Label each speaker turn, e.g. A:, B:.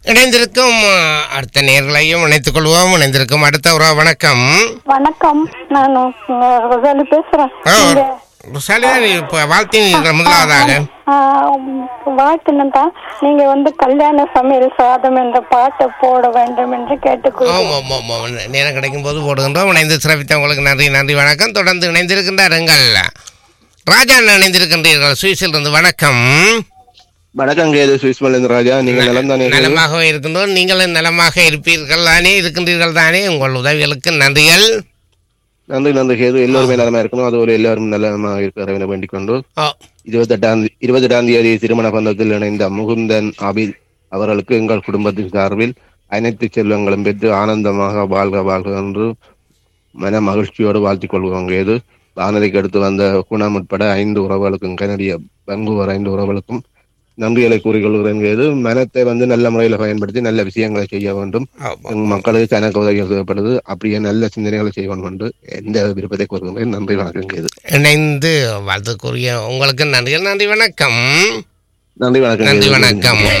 A: இணைந்திருக்கும் அஹ், அடுத்த நேர்களையும் இணைத்துக் கொள்வோம் இணைந்திருக்கும் அடுத்த ஒரு வணக்கம்
B: வணக்கம் நான் ரொசாலி பேசுறேன்
A: ஆ,
B: நீங்க,
A: ருசாலிதான் இப்ப வாழ்த்தினீர்கள் முதலாவதாக
B: ஆ, வாழ்த்துனதா நீங்க வந்து கல்யாண சமையல் சாதம் என்ற பாட்டை போட வேண்டும் என்று கேட்டுக்கொள்கிறேன்
A: ஆமாம் ஆமாம் ஆமாம் நேரம் கிடைக்கும் போது போடுகின்றோம் இணைந்து சிறப்பித்த உங்களுக்கு நன்றி நன்றி வணக்கம் தொடர்ந்து இணைந்திருக்கின்றாருங்கள் ராஜா அண்ணன் இணைந்திருக்கின்றீர்கள் சுவிஸில் இருந்து வணக்கம்
C: வணக்கம் கேது சுவிஸ் மலேந்திர ராஜா நீங்க நலம் தானே கேது?
A: நலமாகவே இருக்கின்றோம் நீங்களும் நலமாக இருப்பீர்கள் தானே இருக்கின்றீர்கள் தானே உங்கள் உதவிகளுக்கு நன்றிகள்
C: நன்றி நன்றி கேது எல்லோருமே நலமா இருக்கணும் அது ஒரு எல்லாரும் நலமா இருக்கிற வேண்டிக் கொண்டு
A: ஓ
C: இருபத்தெட்டாம் தே- இருபத்தெட்டாம் தேதி திருமண பந்தத்தில் இணைந்த முகுந்தன் அபித் அவர்களுக்கு எங்கள் குடும்பத்தின் சார்பில் அனைத்து செல்வங்களும் பெற்று ஆனந்தமாக வாழ்க வாழ்க என்று மன மகிழ்ச்சியோடு வாழ்த்திக் கொள்வோம் கேது வானதிக்கு அடுத்து வந்த குணம் உட்பட ஐந்து உறவுகளுக்கும் கனடிய பங்குவர் ஐந்து உறவுகளுக்கும் நன்றிகளை கூறிக்கொள்கிறேன் கேது மனத்தை வந்து நல்ல முறையில் பயன்படுத்தி நல்ல விஷயங்களை செய்ய வேண்டும்
A: ஆமாம்.
C: எங்கள் மக்களுக்கு தனக்கு உதவிகள் தேவைப்படுது அப்படியே நல்ல சிந்தனைகளை செய்ய வேண்டும் என்று எந்த விருப்பத்தை கூறுகின்றேன் நன்றி வணக்கம் கேது
A: இணைந்து வாழ்த்துக்குரிய உங்களுக்கு நன்றிகள் நன்றி வணக்கம்
C: நன்றி வணக்கம்
A: நன்றி
C: கேது.
A: வணக்கம்